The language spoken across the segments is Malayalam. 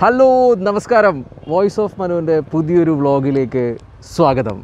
ഹലോ നമസ്കാരം വോയിസ് ഓഫ് മനുവിൻ്റെ പുതിയൊരു വ്ളോഗിലേക്ക് സ്വാഗതം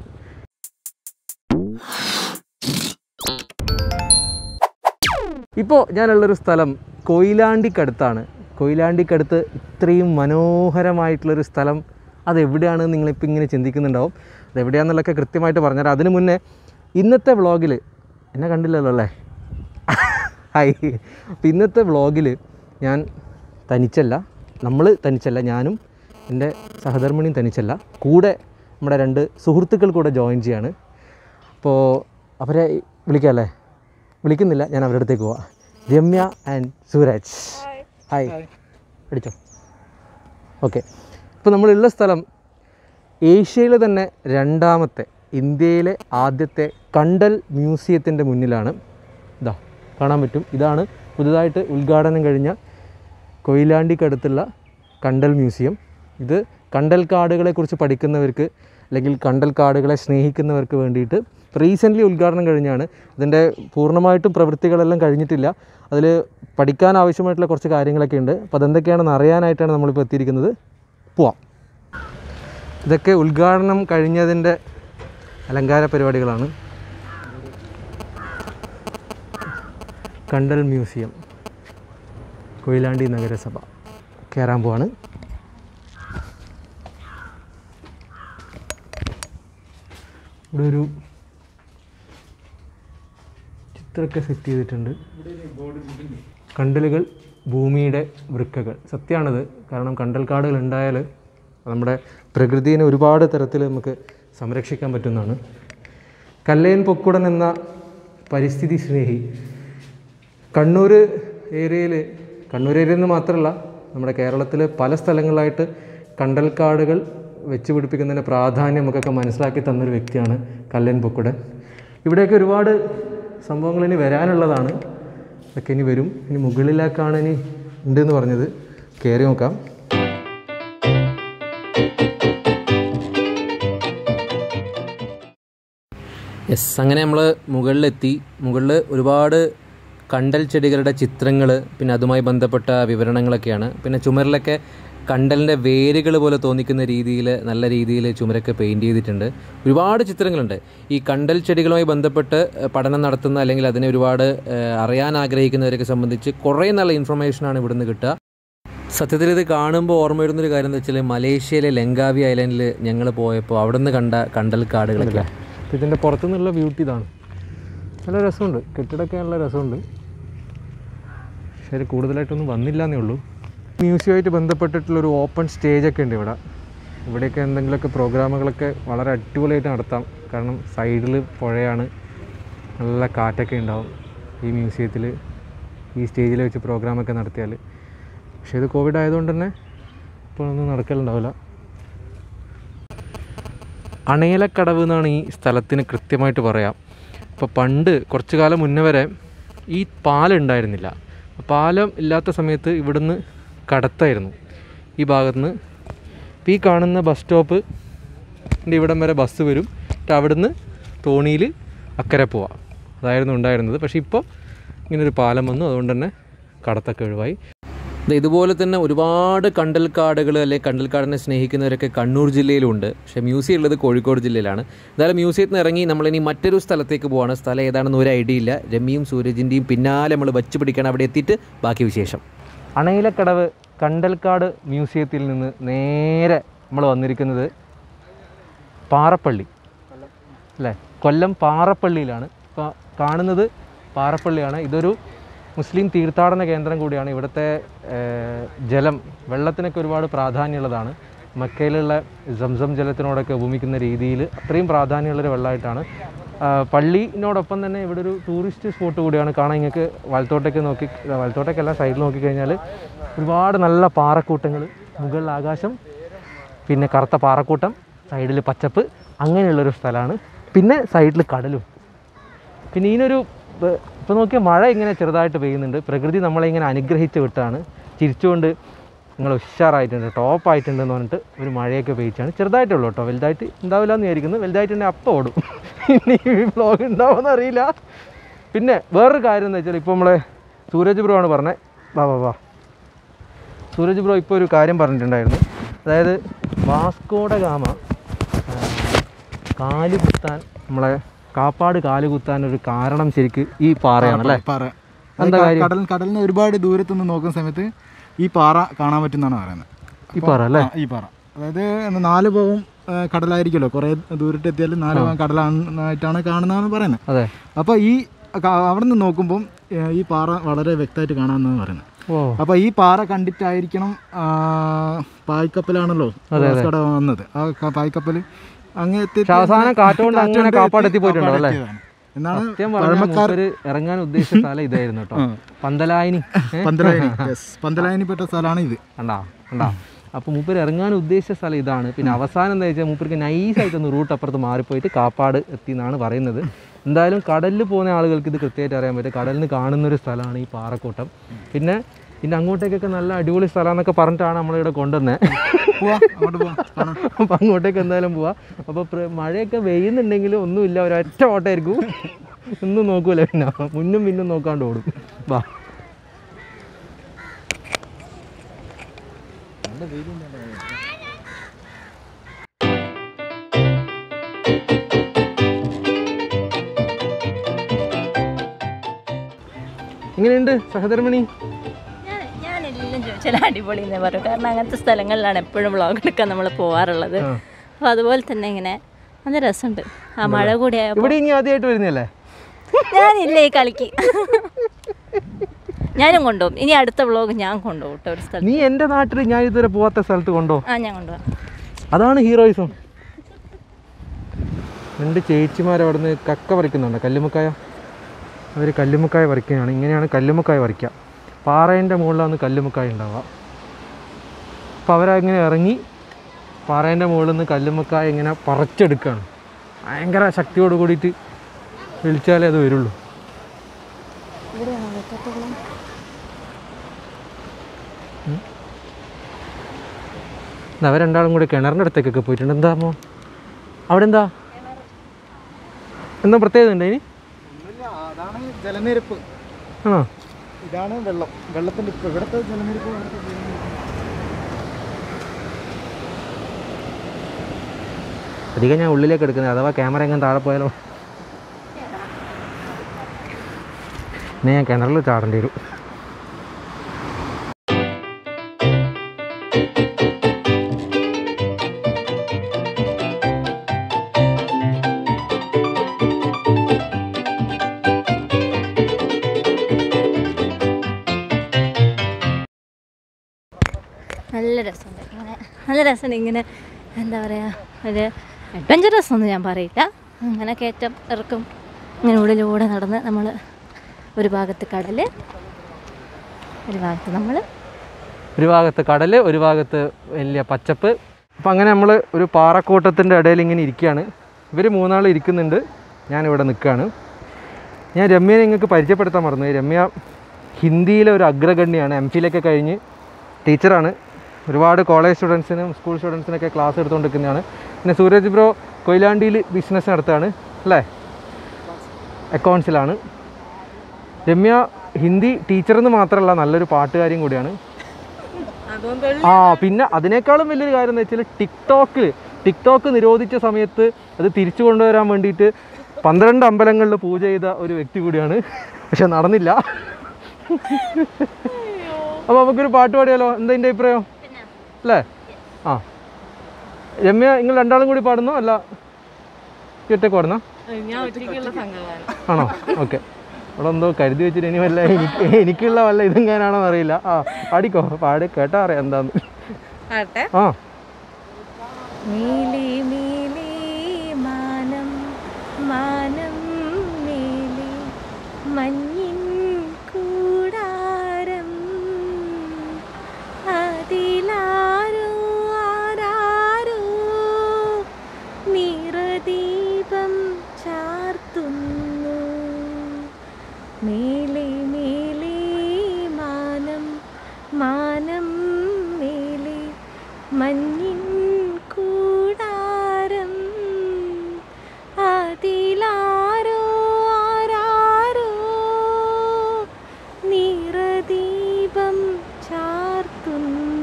ഇപ്പോൾ ഞാനുള്ളൊരു സ്ഥലം കൊയിലാണ്ടിക്കടുത്താണ് കൊയിലാണ്ടിക്കടുത്ത് ഇത്രയും മനോഹരമായിട്ടുള്ളൊരു സ്ഥലം അതെവിടെയാണെന്ന് നിങ്ങളിപ്പോൾ ഇങ്ങനെ ചിന്തിക്കുന്നുണ്ടാവും അതെവിടെയാണെന്നുള്ളതൊക്കെ കൃത്യമായിട്ട് പറഞ്ഞുതരാം അതിനു മുന്നേ ഇന്നത്തെ വ്ളോഗിൽ എന്നെ കണ്ടില്ലല്ലോ അല്ലേ ഹായ് അപ്പോൾ ഇന്നത്തെ വ്ളോഗിൽ ഞാൻ തനിച്ചല്ല നമ്മൾ തനിച്ചല്ല ഞാനും എൻ്റെ സഹധർമ്മിണിയും തനിച്ചല്ല കൂടെ നമ്മുടെ രണ്ട് സുഹൃത്തുക്കൾ കൂടെ ജോയിൻ ചെയ്യാണ് അപ്പോൾ അവരെ വിളിക്കാം അല്ലേ വിളിക്കുന്നില്ല ഞാൻ അവരുടെ അടുത്തേക്ക് പോവാം രമ്യ ആൻഡ് സൂരജ് ഹായ് അടിച്ചോ ഓക്കെ ഇപ്പോൾ നമ്മളുള്ള സ്ഥലം ഏഷ്യയിലെ തന്നെ രണ്ടാമത്തെ ഇന്ത്യയിലെ ആദ്യത്തെ കണ്ടൽ മ്യൂസിയത്തിൻ്റെ മുന്നിലാണ് ഇതാ കാണാൻ പറ്റും ഇതാണ് പുതുതായിട്ട് ഉദ്ഘാടനം കഴിഞ്ഞ കൊയിലാണ്ടിക്കടുത്തുള്ള കണ്ടൽ മ്യൂസിയം ഇത് കണ്ടൽ കാടുകളെക്കുറിച്ച് പഠിക്കുന്നവർക്ക് അല്ലെങ്കിൽ കണ്ടൽ കാടുകളെ സ്നേഹിക്കുന്നവർക്ക് വേണ്ടിയിട്ട് റീസെൻ്റ്ലി ഉദ്ഘാടനം കഴിഞ്ഞാണ് ഇതിൻ്റെ പൂർണ്ണമായിട്ടും പ്രവൃത്തികളെല്ലാം കഴിഞ്ഞിട്ടില്ല അതിൽ പഠിക്കാൻ ആവശ്യമായിട്ടുള്ള കുറച്ച് കാര്യങ്ങളൊക്കെ ഉണ്ട് അപ്പോൾ അതെന്തൊക്കെയാണെന്ന് അറിയാനായിട്ടാണ് നമ്മളിപ്പോൾ എത്തിയിരിക്കുന്നത് പോവാം ഇതൊക്കെ ഉദ്ഘാടനം കഴിഞ്ഞതിൻ്റെ അലങ്കാര പരിപാടികളാണ് കണ്ടൽ മ്യൂസിയം കൊയിലാണ്ടി നഗരസഭ കയറാൻ പോവാണ് ഇവിടെ ഒരു ചിത്രമൊക്കെ സെറ്റ് ചെയ്തിട്ടുണ്ട് കണ്ടലുകൾ ഭൂമിയുടെ വൃക്കകൾ സത്യമാണത് കാരണം കണ്ടൽ കാടുകൾ ഉണ്ടായാൽ നമ്മുടെ പ്രകൃതിയെ ഒരുപാട് തരത്തിൽ നമുക്ക് സംരക്ഷിക്കാൻ പറ്റുന്നതാണ് കല്ലയൻ പൊക്കുടൻ എന്ന പരിസ്ഥിതി സ്നേഹി കണ്ണൂർ ഏരിയയിൽ കണ്ണൂർ ഏരിയയിൽ നിന്ന് മാത്രമല്ല നമ്മുടെ കേരളത്തിൽ പല സ്ഥലങ്ങളിലായിട്ട് കണ്ടൽക്കാടുകൾ വെച്ച് പിടിപ്പിക്കുന്നതിൻ്റെ പ്രാധാന്യം നമുക്കൊക്കെ മനസ്സിലാക്കി തന്നൊരു വ്യക്തിയാണ് കല്ലൻ പൊക്കുടൻ ഇവിടെയൊക്കെ ഒരുപാട് സംഭവങ്ങൾ ഇനി വരാനുള്ളതാണ് അതൊക്കെ ഇനി വരും ഇനി മുകളിലേക്കാണ് ഇനി ഉണ്ടെന്ന് പറഞ്ഞത് കയറി നോക്കാം യെസ് അങ്ങനെ നമ്മൾ മുകളിലെത്തി മുകളിൽ ഒരുപാട് കണ്ടൽ ചെടികളുടെ ചിത്രങ്ങൾ പിന്നെ അതുമായി ബന്ധപ്പെട്ട വിവരണങ്ങളൊക്കെയാണ് പിന്നെ ചുമരിലൊക്കെ കണ്ടലിൻ്റെ വേരുകൾ പോലെ തോന്നിക്കുന്ന രീതിയിൽ നല്ല രീതിയിൽ ചുമരൊക്കെ പെയിൻറ് ചെയ്തിട്ടുണ്ട് ഒരുപാട് ചിത്രങ്ങളുണ്ട് ഈ കണ്ടൽ ചെടികളുമായി ബന്ധപ്പെട്ട് ഏഹ്, പഠനം നടത്തുന്ന അല്ലെങ്കിൽ അതിനെ ഒരുപാട് ഏഹ്, അറിയാൻ ആഗ്രഹിക്കുന്നവരൊക്കെ സംബന്ധിച്ച് കുറേ നല്ല ഇൻഫർമേഷനാണ് ഇവിടുന്ന് കിട്ടുക സത്യത്തിൽ ഇത് കാണുമ്പോൾ ഓർമ്മ വരുന്നൊരു കാര്യം എന്താ വെച്ചാൽ മലേഷ്യയിലെ ലങ്കാവി ഐലൻഡിൽ ഞങ്ങൾ പോയപ്പോൾ അവിടെ നിന്ന് കണ്ട കണ്ടൽ കാടുകളൊക്കെ ഇതിൻ്റെ പുറത്തുനിന്നുള്ള ബ്യൂട്ടി ഇതാണ് നല്ല രസമുണ്ട് കെട്ടിടമൊക്കെ നല്ല രസമുണ്ട് പക്ഷേ അത് കൂടുതലായിട്ടൊന്നും വന്നില്ല എന്നേ ഉള്ളൂ മ്യൂസിയമായിട്ട് ബന്ധപ്പെട്ടിട്ടുള്ളൊരു ഓപ്പൺ സ്റ്റേജൊക്കെ ഉണ്ട് ഇവിടെ ഇവിടെയൊക്കെ എന്തെങ്കിലുമൊക്കെ പ്രോഗ്രാമുകളൊക്കെ വളരെ അടിപൊളിയായിട്ട് നടത്താം കാരണം സൈഡിൽ പുഴയാണ് നല്ല കാറ്റൊക്കെ ഉണ്ടാവും ഈ മ്യൂസിയത്തിൽ ഈ സ്റ്റേജിൽ വെച്ച് പ്രോഗ്രാമൊക്കെ നടത്തിയാൽ പക്ഷേ ഇത് കോവിഡ് ആയതുകൊണ്ട് തന്നെ ഇപ്പോൾ ഒന്നും നടക്കലുണ്ടാവില്ല അണയലക്കടവ് എന്നാണ് ഈ സ്ഥലത്തിന് കൃത്യമായിട്ട് പറയാം അപ്പോൾ പണ്ട് കുറച്ച് കാലം മുന്നേ വരെ ഈ പാലുണ്ടായിരുന്നില്ല പാലം ഇല്ലാത്ത സമയത്ത് ഇവിടുന്ന് കടത്തായിരുന്നു ഈ ഭാഗത്തുനിന്ന് ഇപ്പോൾ ഈ കാണുന്ന ബസ് സ്റ്റോപ്പ് ഇവിടം വരെ ബസ് വരും എന്നിട്ട് അവിടുന്ന് തോണിയിൽ അക്കരെ പോവാം അതായിരുന്നു ഉണ്ടായിരുന്നത് പക്ഷേ ഇപ്പോൾ ഇങ്ങനൊരു പാലം വന്നു അതുകൊണ്ട് തന്നെ കടത്തൊക്കെ ഒഴിവായി ദേ ഇതുപോലെ തന്നെ ഒരുപാട് കണ്ടൽക്കാടുകൾ അല്ലെങ്കിൽ കണ്ടൽക്കാടിനെ സ്നേഹിക്കുന്നവരൊക്കെ കണ്ണൂർ ജില്ലയിലുണ്ട് പക്ഷേ മ്യൂസിയം ഉള്ളത് കോഴിക്കോട് ജില്ലയിലാണ് എന്തായാലും മ്യൂസിയത്തിൽ നിന്ന് ഇറങ്ങി നമ്മളിനി മറ്റൊരു സ്ഥലത്തേക്ക് പോവാണ് സ്ഥലം ഏതാണെന്ന് ഒരു ഐഡിയ ഇല്ല രമ്യയും സൂരജിൻ്റെയും പിന്നാലെ നമ്മൾ വച്ച് പിടിക്കണം അവിടെ എത്തിയിട്ട് ബാക്കി വിശേഷം അണയിലക്കടവ് കണ്ടൽക്കാട് മ്യൂസിയത്തിൽ നിന്ന് നേരെ നമ്മൾ വന്നിരിക്കുന്നത് പാറപ്പള്ളി അല്ലേ കൊല്ലം പാറപ്പള്ളിയിലാണ് ഇപ്പോൾ കാണുന്നത് പാറപ്പള്ളിയാണ് ഇതൊരു മുസ്ലിം തീർത്ഥാടന കേന്ദ്രം കൂടിയാണ് ഇവിടുത്തെ ഏഹ്, ജലം വെള്ളത്തിനൊക്കെ ഒരുപാട് പ്രാധാന്യമുള്ളതാണ് മക്കയിലുള്ള സംസം ജലത്തിനോടൊക്കെ ഉപമിക്കുന്ന രീതിയിൽ അത്രയും പ്രാധാന്യമുള്ളൊരു വെള്ളമായിട്ടാണ് ആ, പള്ളിനോടൊപ്പം തന്നെ ഇവിടെ ഒരു ടൂറിസ്റ്റ് സ്പോട്ട് കൂടിയാണ് കാണാൻ നിങ്ങൾക്ക് വലത്തോട്ടൊക്കെ നോക്കി വലത്തോട്ടൊക്കെല്ലാം സൈഡിൽ നോക്കിക്കഴിഞ്ഞാൽ ഒരുപാട് നല്ല പാറക്കൂട്ടങ്ങൾ മുകളിൽ ആകാശം പിന്നെ കറുത്ത പാറക്കൂട്ടം സൈഡിൽ പച്ചപ്പ് അങ്ങനെയുള്ളൊരു സ്ഥലമാണ് പിന്നെ സൈഡിൽ കടലും പിന്നെ ഇതിനൊരു ഇപ്പോൾ നോക്കിയാൽ മഴ ഇങ്ങനെ ചെറുതായിട്ട് പെയ്യുന്നുണ്ട് പ്രകൃതി നമ്മളെ ഇങ്ങനെ അനുഗ്രഹിച്ച് വിട്ടാണ് ചിരിച്ചുകൊണ്ട് നിങ്ങൾ ഉഷാറായിട്ടുണ്ട് ടോപ്പായിട്ടുണ്ട് എന്ന് പറഞ്ഞിട്ട് ഒരു മഴയൊക്കെ പെയ്ച്ചാണ് ചെറുതായിട്ടേ ഉള്ളൂ കേട്ടോ വലുതായിട്ട് ഉണ്ടാവില്ല എന്ന് വിചാരിക്കുന്നു വലുതായിട്ടുണ്ടെങ്കിൽ അപ്പം ഓടും ഇനി ഈ വ്ലോഗ് ഉണ്ടാവുമെന്ന് അറിയില്ല പിന്നെ വേറൊരു കാര്യം എന്ന് വെച്ചാൽ ഇപ്പോൾ നമ്മളെ സൂരജ് ബ്രോ ആണ് പറഞ്ഞത് വാ വാ വാ സൂരജ് ബ്രോ ഇപ്പോൾ ഒരു കാര്യം പറഞ്ഞിട്ടുണ്ടായിരുന്നു അതായത് വാസ്കോഡ ഗാമ ആ, കാല് കുത്താൻ നമ്മളെ കാപ്പാട് കാല് കുത്താൻ ഒരു കാരണം ശരിക്ക് ഈ പാറയാണ് അല്ലേ പാറ എന്താ കാര്യം? കടൽ കടലിന് ഒരുപാട് ദൂരത്തു നിന്ന് നോക്കുന്ന സമയത്ത് ഈ പാറ കാണാൻ പറ്റുന്നതാണ് പറയുന്നത് ഈ പാറ അല്ലേ ആ, ഈ പാറ അതായത് എന്താ നാല് ഭാഗം ആ, കടലായിരിക്കുമല്ലോ കുറേ ദൂരത്ത് എത്തിയാലും നാല് ഭാഗം കടലായിട്ടാണ് കാണുന്നതെന്ന് പറയുന്നത് അതെ അപ്പോൾ ഈ ക- അവിടെ നിന്ന് നോക്കുമ്പം ഏ, ഈ പാറ വളരെ വ്യക്തമായിട്ട് കാണാമെന്നാണ് പറയുന്നത് ഓ അപ്പോൾ ഈ പാറ കണ്ടിട്ടായിരിക്കണം ആ, പായ്ക്കപ്പലാണല്ലോ വാസ്കോഡ വന്നത് ആ ക- പായ്ക്കപ്പൽ അങ്ങ് എത്തി പക്ഷെ അവസാനം കാറ്റുകൊണ്ട് അങ്ങനെ കാപ്പാട് എത്തിപ്പോയിട്ടുണ്ടോ അല്ലേ എത്തിയതാണ്. എന്നാണ് സത്യം പറഞ്ഞാൽ മൂപ്പര് ഇറങ്ങാൻ ഉദ്ദേശിച്ച സ്ഥലം ഇതായിരുന്നു കേട്ടോ പന്തലായിനി ഏ? പന്തലായനി യെസ് പന്തലായനിപ്പെട്ട സ്ഥലമാണ് ഇത് കണ്ടാ കണ്ടാ അപ്പോൾ മൂപ്പര് ഇറങ്ങാൻ ഉദ്ദേശിച്ച സ്ഥലം ഇതാണ് പിന്നെ അവസാനം എന്താ വെച്ചാൽ മൂപ്പർക്ക് നൈസായിട്ടൊന്ന് റൂട്ട് അപ്പുറത്ത് മാറിപ്പോയിട്ട് കാപ്പാട് എത്തി എന്നാണ് പറയുന്നത് എന്തായാലും കടലിൽ പോകുന്ന ആളുകൾക്ക് ഇത് കൃത്യമായിട്ട് അറിയാൻ പറ്റും കടലിൽ നിന്ന് കാണുന്ന ഒരു സ്ഥലമാണ് ഈ പാറക്കൂട്ടം പിന്നെ പിന്നെ അങ്ങോട്ടേക്കൊക്കെ നല്ല അടിപൊളി സ്ഥലം എന്നൊക്കെ പറഞ്ഞിട്ടാണ് നമ്മളിവിടെ കൊണ്ടുവന്നത് പോവാ അങ്ങോട്ട് പോവാം കാണാം അപ്പം അങ്ങോട്ടേക്ക് എന്തായാലും പോവാം അപ്പോൾ പ്ര- മഴയൊക്കെ പെയ്യുന്നുണ്ടെങ്കിലും ഒന്നുമില്ല ഒരൊറ്റ ഓട്ടമായിരിക്കും ഒന്നും നോക്കൂല പിന്നെ മുന്നും പിന്നും നോക്കാണ്ട് ഓടും വാ എങ്ങനെയുണ്ട് സഹധർമ്മിണി ഞാൻ ഞാനെല്ലാം ചോദിച്ചാൽ അടിപൊളി എന്നേ പറയും കാരണം അങ്ങനത്തെ സ്ഥലങ്ങളിലാണ് എപ്പോഴും വ്ളോഗ് എടുക്കാൻ നമ്മൾ പോവാറുള്ളത് അപ്പോൾ അതുപോലെ തന്നെ ഇങ്ങനെ നല്ല രസമുണ്ട് ആ മഴ കൂടി ആയപ്പോൾ ഇവിടെ ഇനി ആദ്യമായിട്ട് വരുന്നല്ലേ ഞാനില്ലേ ഈ കളിക്ക് ഞാനും കൊണ്ടുപോകും ഇനി അടുത്ത വ്ളോഗ് ഞാൻ കൊണ്ടുപോകും കേട്ടോ ഒരു സ്ഥലത്ത് നീ എൻ്റെ നാട്ടിൽ ഞാൻ ഇതുവരെ പോവാത്ത സ്ഥലത്ത് കൊണ്ടോ ആ ഞാൻ കൊണ്ടുപോകാം അതാണ് ഹീറോയിസം രണ്ട് ചേച്ചിമാർ അവിടെ നിന്ന് കക്ക പറിക്കുന്നുണ്ട് കല്ലുമുക്കായ അവർ കല്ലുമുക്കായ പറിക്കുകയാണ് ഇങ്ങനെയാണ് കല്ലുമുക്കായ പറിക്കുക പാറേൻ്റെ മുകളിലാണ് കല്ലുമുക്കായ ഉണ്ടാവുക അപ്പോൾ അവരങ്ങനെ ഇറങ്ങി പാറേൻ്റെ മുകളിൽ നിന്ന് കല്ലുമുക്കായ ഇങ്ങനെ പറിച്ചെടുക്കുകയാണ് ഭയങ്കര ശക്തിയോട് കൂടിയിട്ട് വിളിച്ചാലേ അത് വരുള്ളൂ ഇത് അവർ രണ്ടാളും കൂടി കിണറിൻ്റെ അടുത്തേക്കൊക്കെ പോയിട്ടുണ്ട് എന്താ അമ്മോ അവിടെ എന്താ എന്താ പ്രത്യേകത ഉണ്ട് ഇനി അതാണ് ജലനിരപ്പ് ആണോ ഇതാണ് വെള്ളം വെള്ളത്തിന്റെ ഇപ്പൊ ഇവിടുത്തെ ജലനിരപ്പ് ഇവിടുത്തെ ജലനിരപ്പ്. അധികം ഞാൻ ഉള്ളിലേക്ക് എടുക്കുന്നത് അഥവാ ക്യാമറ എങ്ങനെ താഴെ പോയാലോ പിന്നെ ഞാൻ കിണറിൽ ചാടേണ്ടി വരും നല്ല രസമുണ്ട് ഇങ്ങനെ നല്ല രസമുണ്ട് ഇങ്ങനെ എന്താ പറയുക ഒരു അഡ്വഞ്ചറസ് ഒന്നും ഞാൻ പറയില്ല അങ്ങനെ കയറ്റം ഇറക്കും ഇങ്ങനെ ഉള്ളിലൂടെ നടന്ന് നമ്മൾ ഒരു ഭാഗത്ത് കടൽ ഒരു ഭാഗത്ത് നമ്മൾ ഒരു ഭാഗത്ത് കടൽ ഒരു ഭാഗത്ത് വലിയ പച്ചപ്പ് അപ്പം അങ്ങനെ നമ്മൾ ഒരു പാറക്കൂട്ടത്തിൻ്റെ ഇടയിൽ ഇങ്ങനെ ഇരിക്കുകയാണ് ഇവർ മൂന്നാൾ ഇരിക്കുന്നുണ്ട് ഞാനിവിടെ നിൽക്കുകയാണ് ഞാൻ രമ്യനെ നിങ്ങൾക്ക് പരിചയപ്പെടുത്താൻ മറന്നു രമ്യ ഹിന്ദിയിലെ ഒരു അഗ്രഗണ്യാണ് എം ഫിയിലൊക്കെ കഴിഞ്ഞ് ടീച്ചറാണ് ഒരുപാട് കോളേജ് സ്റ്റുഡൻസിനും സ്കൂൾ സ്റ്റുഡൻസിനൊക്കെ ക്ലാസ് എടുത്തുകൊണ്ടിരിക്കുന്നതാണ് പിന്നെ സൂരജ് ബ്രോ കൊയിലാണ്ടിയിൽ ബിസിനസ് നടത്തുകയാണ് അല്ലേ അക്കൗണ്ട്സിലാണ് രമ്യ ഹിന്ദി ടീച്ചറെന്ന് മാത്രമല്ല നല്ലൊരു പാട്ടുകാരിയും കൂടിയാണ് ആ പിന്നെ അതിനേക്കാളും വലിയൊരു കാര്യം എന്ന് വെച്ചാൽ ടിക്ടോക്കിൽ ടിക്ടോക്ക് നിരോധിച്ച സമയത്ത് അത് തിരിച്ചു കൊണ്ടുവരാൻ വേണ്ടിയിട്ട് പന്ത്രണ്ട് അമ്പലങ്ങളിൽ പൂജ ചെയ്ത ഒരു വ്യക്തി കൂടിയാണ് പക്ഷെ നടന്നില്ല അപ്പോൾ നമുക്കൊരു പാട്ട് പാടിയാലോ എന്താ എൻ്റെ അഭിപ്രായം അല്ലേ ആ രമ്യ നിങ്ങൾ രണ്ടാളും കൂടി പാടുന്നോ അല്ല ഒറ്റയ്ക്ക് പാടുന്നോ ആണോ ഓക്കെ അവിടെ എന്തോ കരുതി വെച്ചിട്ട് ഇനി വല്ല എനിക്ക് എനിക്കുള്ള വല്ല ഇതെങ്ങാനാണോ അറിയില്ല ആ പാടിക്കോ പാടി കേട്ടാ അറിയാം എന്താന്ന് ആ നീലി നീലി മാനം മാനം നീലി മഞ്ഞിൻ കൂടാരം അതിലാരോ ആരാരോ നിറദീപം ചാർത്തുന്നു മേലെ മേലെ മാനം മാനം മേലെ മഞ്ഞിൻ കൂടാരം അതിലാരോ ആരാരോ നിറദീപം ചാർത്തുന്നു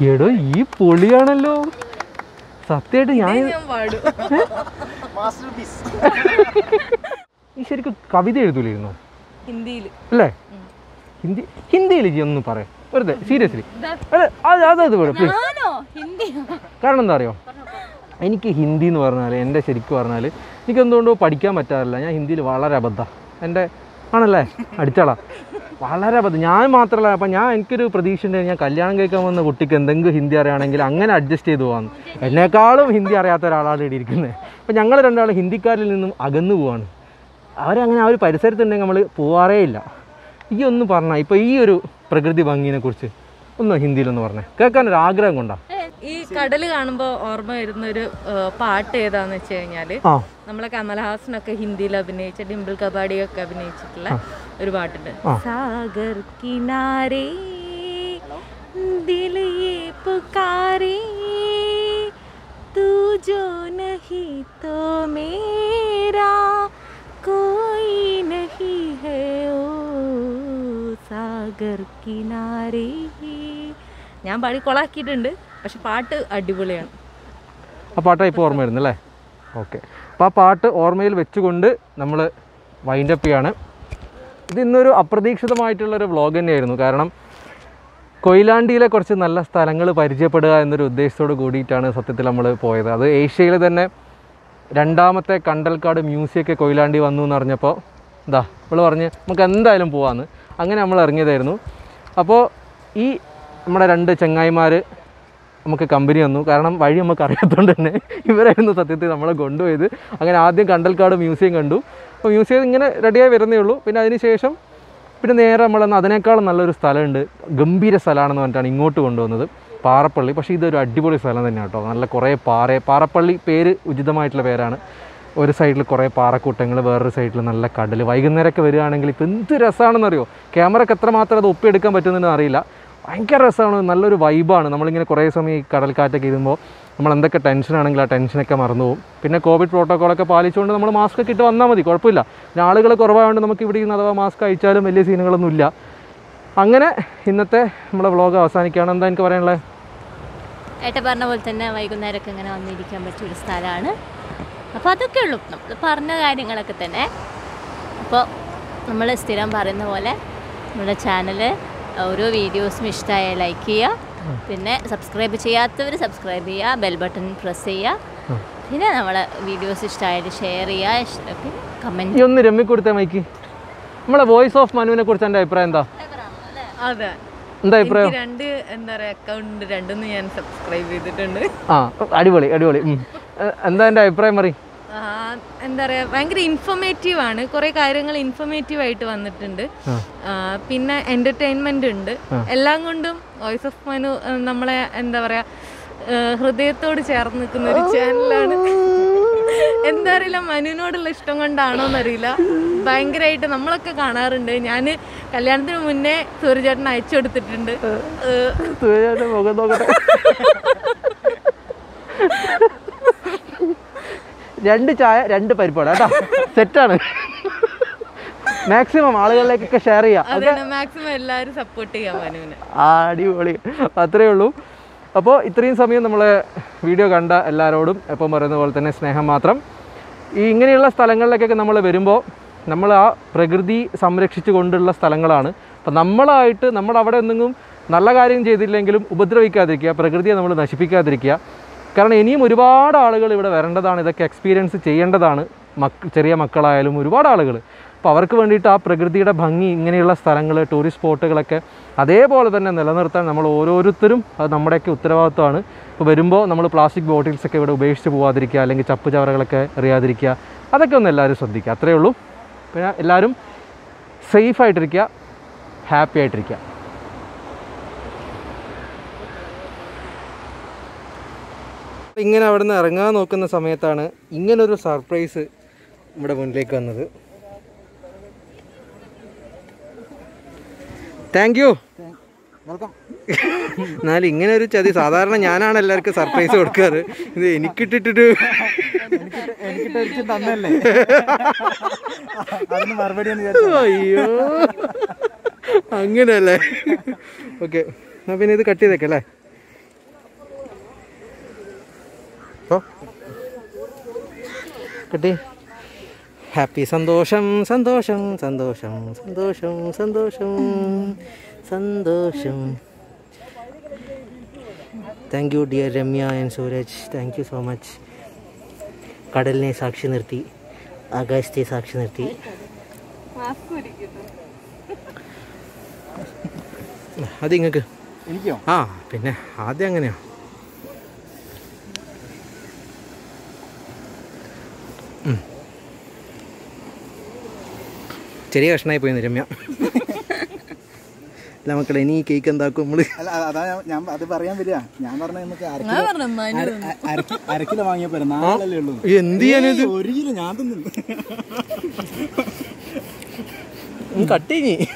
എടോ ഈ പൊളിയാണല്ലോ സത്യമായിട്ട് ഞാൻ ഞാൻ പാടും മാസ്റ്റർ പീസ് ഈ ശരിക്കും കവിത എഴുതൂലായിരുന്നോ ഹിന്ദിയിൽ അല്ലേ ഹിന്ദി ഹിന്ദിയിൽ ജി ഒന്ന് പറയാം വെറുതെ സീരിയസ്ലി അതെ അത് അതത് വേണം പ്ലീസ് ആണോ ഹിന്ദിയോ കാരണം എന്താ അറിയോ എനിക്ക് ഹിന്ദി എന്ന് പറഞ്ഞാൽ എൻ്റെ ശരിക്കും പറഞ്ഞാൽ എനിക്ക് എന്തുകൊണ്ടോ പഠിക്കാൻ പറ്റാറില്ല ഞാൻ ഹിന്ദിയിൽ വളരെ അബദ്ധ എൻ്റെ ആണല്ലേ അടിച്ചാളാ വളരെ അബദ്ധം ഞാൻ മാത്രമല്ല അപ്പം ഞാൻ എനിക്കൊരു പ്രതീക്ഷ ഉണ്ട് ഞാൻ കല്യാണം കഴിക്കാൻ വന്ന കുട്ടിക്ക് എന്തെങ്കിലും ഹിന്ദി അറിയാണെങ്കിൽ അങ്ങനെ അഡ്ജസ്റ്റ് ചെയ്ത് പോകാമെന്ന് എന്നെക്കാളും ഹിന്ദി അറിയാത്ത ഒരാളാണ് ഇവിടെ ഇരിക്കുന്നത് അപ്പം ഞങ്ങൾ രണ്ടാളും ഹിന്ദിക്കാരിൽ നിന്നും അകന്നു പോവാണ് അവരങ്ങനെ ആ ഒരു പരിസരത്തുണ്ടെങ്കിൽ നമ്മൾ പോവാറേ ഇല്ല ഈ ഒന്ന് പറഞ്ഞാൽ ഇപ്പോൾ ഈ ഒരു പ്രകൃതി ഭംഗിനെ കുറിച്ച് ഒന്ന് ഹിന്ദിയിലൊന്ന് പറഞ്ഞേ കേൾക്കാൻ ഒരു ആഗ്രഹം കൊണ്ടാ ഈ കടൽ കാണുമ്പോൾ ഓർമ്മ വരുന്ന ഒരു ഏഹ്, പാട്ട് ഏതാന്ന് വെച്ച് കഴിഞ്ഞാല് ആ നമ്മളെ കമൽഹാസനൊക്കെ ഹിന്ദിയിൽ അഭിനയിച്ച ഡിംപിൾ കബാഡി ഒക്കെ അഭിനയിച്ചിട്ടുള്ള ഒരു പാട്ടുണ്ട് ആ. സാഗർ കിനാരെ ദിൽ യേ പുകാരെ तू जो नहीं तो मेरा कोई नहीं है ओ സാഗർ കിനാരെ ഞാൻ പാടി കൊളാക്കിയിട്ടുണ്ട് പക്ഷെ പാട്ട് അടിപൊളിയാണ് ആ പാട്ടാണ് ഇപ്പോൾ ഓർമ്മ വരുന്നത് അല്ലേ ഓക്കെ അപ്പോൾ ആ പാട്ട് ഓർമ്മയിൽ വെച്ചുകൊണ്ട് നമ്മൾ വൈൻഡപ്പ് ചെയ്യാണ് ഇത് ഇന്നൊരു അപ്രതീക്ഷിതമായിട്ടുള്ളൊരു വ്ളോഗ് തന്നെയായിരുന്നു കാരണം കൊയിലാണ്ടിയിലെ കുറച്ച് നല്ല സ്ഥലങ്ങൾ പരിചയപ്പെടുക എന്നൊരു ഉദ്ദേശത്തോട് കൂടിയിട്ടാണ് സത്യത്തിൽ നമ്മൾ പോയത് അത് ഏഷ്യയിലെ തന്നെ രണ്ടാമത്തെ കണ്ടൽക്കാട് മ്യൂസിയൊക്കെ കൊയിലാണ്ടി വന്നു എന്ന് അറിഞ്ഞപ്പോൾ എന്താ ഇവള് പറഞ്ഞ് നമുക്ക് എന്തായാലും പോവാന്ന് അങ്ങനെ നമ്മൾ ഇറങ്ങിയതായിരുന്നു അപ്പോൾ ഈ നമ്മുടെ രണ്ട് ചങ്ങായിമാർ നമുക്ക് കമ്പനി വന്നു കാരണം വഴി നമുക്ക് അറിയാത്തതുകൊണ്ട് തന്നെ ഇവരായിരുന്നു സത്യത്തിൽ നമ്മളെ കൊണ്ടുപോയത് അങ്ങനെ ആദ്യം കണ്ടൽക്കാട് മ്യൂസിയം കണ്ടു അപ്പോൾ മ്യൂസിയം ഇങ്ങനെ റെഡിയായി വരുന്നേ ഉള്ളൂ പിന്നെ അതിന് ശേഷം പിന്നെ നേരെ നമ്മളെന്ന് അതിനേക്കാളും നല്ലൊരു സ്ഥലമുണ്ട് ഗംഭീര സ്ഥലമാണെന്ന് പറഞ്ഞിട്ടാണ് ഇങ്ങോട്ട് കൊണ്ടുവന്നത് പാറപ്പള്ളി പക്ഷേ ഇതൊരു അടിപൊളി സ്ഥലം തന്നെയാണ് കേട്ടോ നല്ല കുറേ പാറ പാറപ്പള്ളി പേര് ഉചിതമായിട്ടുള്ള പേരാണ് ഒരു സൈഡിൽ കുറേ പാറക്കൂട്ടങ്ങൾ വേറൊരു സൈഡിൽ നല്ല കടൽ വൈകുന്നേരമൊക്കെ വരികയാണെങ്കിൽ ഇപ്പോൾ എന്ത് രസമാണെന്നറിയോ ക്യാമറയ്ക്ക് എത്രമാത്രം അത് ഒപ്പിയെടുക്കാൻ പറ്റുന്നതെന്ന് അറിയില്ല ഭയങ്കര രസമാണ് നല്ലൊരു വൈബാണ് നമ്മളിങ്ങനെ കുറേ സമയം ഈ കടൽക്കാറ്റൊക്കെ ഇരുമ്പോൾ നമ്മൾ എന്തൊക്കെ ടെൻഷനാണെങ്കിൽ ആ ടെൻഷനൊക്കെ മറന്നു പോകും പിന്നെ കോവിഡ് പ്രോട്ടോക്കോളൊക്കെ പാലിച്ചുകൊണ്ട് നമ്മൾ മാസ്ക് ഒക്കെ ഇട്ട് വന്നാൽ മതി കുഴപ്പമില്ല പിന്നെ ആളുകൾ കുറവായതുകൊണ്ട് നമുക്ക് ഇവിടെ ഇരുന്ന് അഥവാ മാസ്ക് അയച്ചാലും വലിയ സീനുകളൊന്നുമില്ല അങ്ങനെ ഇന്നത്തെ നമ്മുടെ വ്ളോഗ് അവസാനിക്കുകയാണ് എന്താ എനിക്ക് പറയാനുള്ളത് ഏട്ട പറഞ്ഞ പോലെ തന്നെ വൈകുന്നേരമൊക്കെ ഇങ്ങനെ വന്നിരിക്കാൻ പറ്റിയ ഒരു സ്ഥലമാണ് അപ്പോൾ അതൊക്കെ ഉള്ളൂ നമ്മൾ പറഞ്ഞ കാര്യങ്ങളൊക്കെ തന്നെ അപ്പോൾ നമ്മൾ സ്ഥിരം പറയുന്ന പോലെ നമ്മുടെ ചാനൽ ഓരോ വീഡിയോസും ഇഷ്ടമായ ലൈക്ക് ചെയ്യുക പിന്നെ സബ്സ്ക്രൈബ് ചെയ്യാത്തവർ സബ്സ്ക്രൈബ് ചെയ്യുക ബെൽ ബട്ടൺ പ്രസ് ചെയ്യുക പിന്നെ നമ്മളെ വീഡിയോസ് ഇഷ്ടമായിട്ട് ഷെയർ ചെയ്യുക ഇഷ്ട- പിന്നെ കമൻറ്റ് ഈ ഒന്ന് രമ്മി കൊടുത്തേ മൈക്ക് നമ്മളെ വോയിസ് ഓഫ് മനുവിനെ കുറിച്ച് എൻ്റെ അഭിപ്രായം എന്താ അതെ എന്താ അഭിപ്രായം എനിക്ക് രണ്ട് എന്താ പറയാ അക്കൗണ്ട് രണ്ടൊന്നും ഞാൻ സബ്സ്ക്രൈബ് ചെയ്തിട്ടുണ്ട് ആ അടിപൊളി അടിപൊളി ഉം. എ- എന്താ എൻ്റെ അഭിപ്രായം മറി ആ, എന്താ പറയാ ഭയങ്കര ഇൻഫോർമേറ്റീവ് ആണ് കുറെ കാര്യങ്ങൾ ഇൻഫോർമേറ്റീവ് ആയിട്ട് വന്നിട്ടുണ്ട് ആ, പിന്നെ എന്റർടൈൻമെന്റ് ഉണ്ട് എല്ലാം കൊണ്ടും വോയിസ് ഓഫ് മനു ആ, നമ്മളെ എന്താ പറയാ ആ, ഹൃദയത്തോട് ചേർന്ന് നിൽക്കുന്ന ഒരു ചാനലാണ് എന്താ അറിയില്ല മനുവിനോടുള്ള ഇഷ്ടം കൊണ്ടാണോ എന്നറിയില്ല ഭയങ്കരമായിട്ട് നമ്മളൊക്കെ കാണാറുണ്ട് ഞാൻ കല്യാണത്തിന് മുന്നേ സൂര്യചേട്ടൻ അയച്ചു കൊടുത്തിട്ടുണ്ട് ഏ, മുഖം നോക്കട്ടെ രണ്ട് ചായ രണ്ട് പരിപ്പാട് കേട്ടോ സെറ്റാണ് മാക്സിമം ആളുകളിലേക്കൊക്കെ ഷെയർ ചെയ്യാം അതാണ് മാക്സിമം എല്ലാവരും സപ്പോർട്ട് ചെയ്യാം മനുവിനെ ആ, അടിപൊളി അത്രയേ ഉള്ളൂ അപ്പോൾ ഇത്രയും സമയം നമ്മൾ വീഡിയോ കണ്ട എല്ലാവരോടും എപ്പം പറയുന്ന പോലെ തന്നെ സ്നേഹം മാത്രം ഈ ഇങ്ങനെയുള്ള സ്ഥലങ്ങളിലേക്കൊക്കെ നമ്മൾ വരുമ്പോൾ നമ്മൾ ആ പ്രകൃതി സംരക്ഷിച്ചു കൊണ്ടുള്ള സ്ഥലങ്ങളാണ് അപ്പം നമ്മളായിട്ട് നമ്മൾ അവിടെ എന്തെങ്കിലും നല്ല കാര്യം ചെയ്തില്ലെങ്കിലും ഉപദ്രവിക്കാതിരിക്കുക പ്രകൃതിയെ നമ്മൾ നശിപ്പിക്കാതിരിക്കുക കാരണം ഇനിയും ഒരുപാട് ആളുകൾ ഇവിടെ വരേണ്ടതാണ് ഇതൊക്കെ എക്സ്പീരിയൻസ് ചെയ്യേണ്ടതാണ് മക്ക ചെറിയ മക്കളായാലും ഒരുപാട് ആളുകൾ അപ്പോൾ അവർക്ക് വേണ്ടിയിട്ട് ആ പ്രകൃതിയുടെ ഭംഗി ഇങ്ങനെയുള്ള സ്ഥലങ്ങൾ ടൂറിസ്റ്റ് സ്പോട്ടുകളൊക്കെ അതേപോലെ തന്നെ നിലനിർത്താൻ നമ്മൾ ഓരോരുത്തരും അത് നമ്മുടെയൊക്കെ ഉത്തരവാദിത്വമാണ് ഇപ്പോൾ വരുമ്പോൾ നമ്മൾ പ്ലാസ്റ്റിക് ബോട്ടിൽസ് ഒക്കെ ഇവിടെ ഉപേക്ഷിച്ച് പോകാതിരിക്കുക അല്ലെങ്കിൽ ചപ്പ് ചവറകളൊക്കെ എറിയാതിരിക്കുക അതൊക്കെ ഒന്ന് എല്ലാവരും ശ്രദ്ധിക്കുക അത്രയേ ഉള്ളൂ പിന്നെ എല്ലാവരും സേഫായിട്ടിരിക്കുക ഹാപ്പി ആയിട്ടിരിക്കുക ഇങ്ങനെ അവിടെ നിന്ന് ഇറങ്ങാൻ നോക്കുന്ന സമയത്താണ് ഇങ്ങനൊരു സർപ്രൈസ് നമ്മുടെ മുന്നിലേക്ക് വന്നത് താങ്ക് യു വെൽക്കം എന്നാലും ഇങ്ങനെ ഒരു ചതി സാധാരണ ഞാനാണ് എല്ലാവർക്കും സർപ്രൈസ് കൊടുക്കാറ് ഇത് എനിക്കിട്ടിട്ടിട്ട് എനിക്കിട്ട് എനിക്ക് തന്നല്ലേ അതിന് മറുപടി എന്ന് വിചാരിച്ചു അയ്യോ അങ്ങനെയല്ലേ ഓക്കെ എന്നാ പിന്നെ ഇത് കട്ട് ചെയ്തേക്കല്ലേ ഓ കിട്ടി ഹാപ്പി സന്തോഷം സന്തോഷം സന്തോഷം സന്തോഷം സന്തോഷം സന്തോഷം thank you dear Ramya and Sooraj thank you so much കടലിനെ സാക്ഷി നിർത്തി ആകാശത്തെ സാക്ഷി നിർത്തി അത് ഇങ്ങക്ക് എനിക്കോ ആ പിന്നെ ആദ്യം അങ്ങനെയാ ഉം. ചെറിയ കഷ്ണമായി പോയി രമ്യ അല്ല മക്കളെ ഇനി ഈ കേക്ക് എന്താക്കും നമ്മള് അല്ല അ- അതാ ഞാൻ- ഞാൻ അത് പറയാൻ വരിക ഞാൻ പറഞ്ഞ നമുക്ക് അര കിലോ അര- അ- അര- അര കിലോ വാങ്ങിയ പോരെ നാലല്ലേ ഉള്ളൂ എന്ത് ചെയ്യാനിത് ഏയ്, ഒരു കിലോ ഞാൻ തിന്നു കട്ടി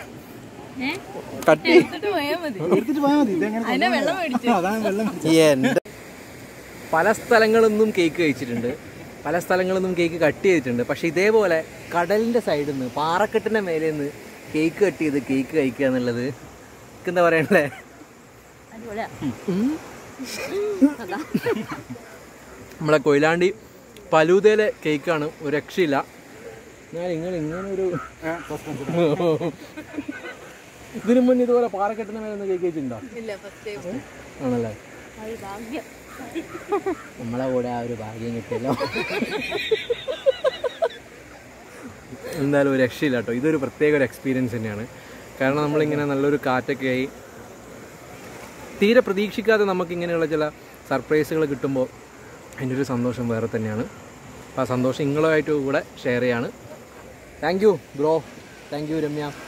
കട്ടി എടുത്തിട്ട് പോയാൽ മതി ഇതെങ്ങനെ അതാണ് വെള്ളം മേടിച്ചത്. എൻ്റെ പല സ്ഥലങ്ങളിൽ നിന്നും കേക്ക് കഴിച്ചിട്ടുണ്ട് പല സ്ഥലങ്ങളിൽ നിന്നും കേക്ക് കട്ട് ചെയ്തിട്ടുണ്ട് പക്ഷെ ഇതേപോലെ കടലിൻ്റെ സൈഡിൽ നിന്ന് പാറക്കെട്ടിൻ്റെ മേലെ നിന്ന് കേക്ക് കട്ട് ചെയ്ത് കേക്ക് കഴിക്കുക എന്നുള്ളത് എന്താ പറയണ്ടേ അടിപൊളിയാ നമ്മളെ കൊയിലാണ്ടി പലൂതയിലെ കേക്കാണ് ഒരു രക്ഷയില്ല ഞാൻ ഇങ്ങനെ ഇങ്ങനെ ഒരു ഇതിനു മുന്നേ ഇതുപോലെ പാറക്കെട്ടിൻ്റെ മേലെ നിന്ന് കേക്ക് കഴിച്ചിട്ടുണ്ടോ ആണല്ലേ അത് ഭാഗ്യം നമ്മളെ കൂടെ ആ ഒരു ഭാഗ്യം കിട്ടിയല്ലോ എന്തായാലും ഒരു രക്ഷയില്ല കേട്ടോ ഇതൊരു പ്രത്യേക ഒരു എക്സ്പീരിയൻസ് തന്നെയാണ് കാരണം നമ്മളിങ്ങനെ നല്ലൊരു കാറ്റൊക്കെ ആയി തീരെ പ്രതീക്ഷിക്കാതെ നമുക്ക് ഇങ്ങനെയുള്ള ചില സർപ്രൈസുകൾ കിട്ടുമ്പോൾ അതിൻ്റെ ഒരു സന്തോഷം വേറെ തന്നെയാണ് അപ്പോൾ ആ സന്തോഷം നിങ്ങളുമായിട്ട് കൂടെ ഷെയർ ചെയ്യാണ് thank you bro thank you Ramya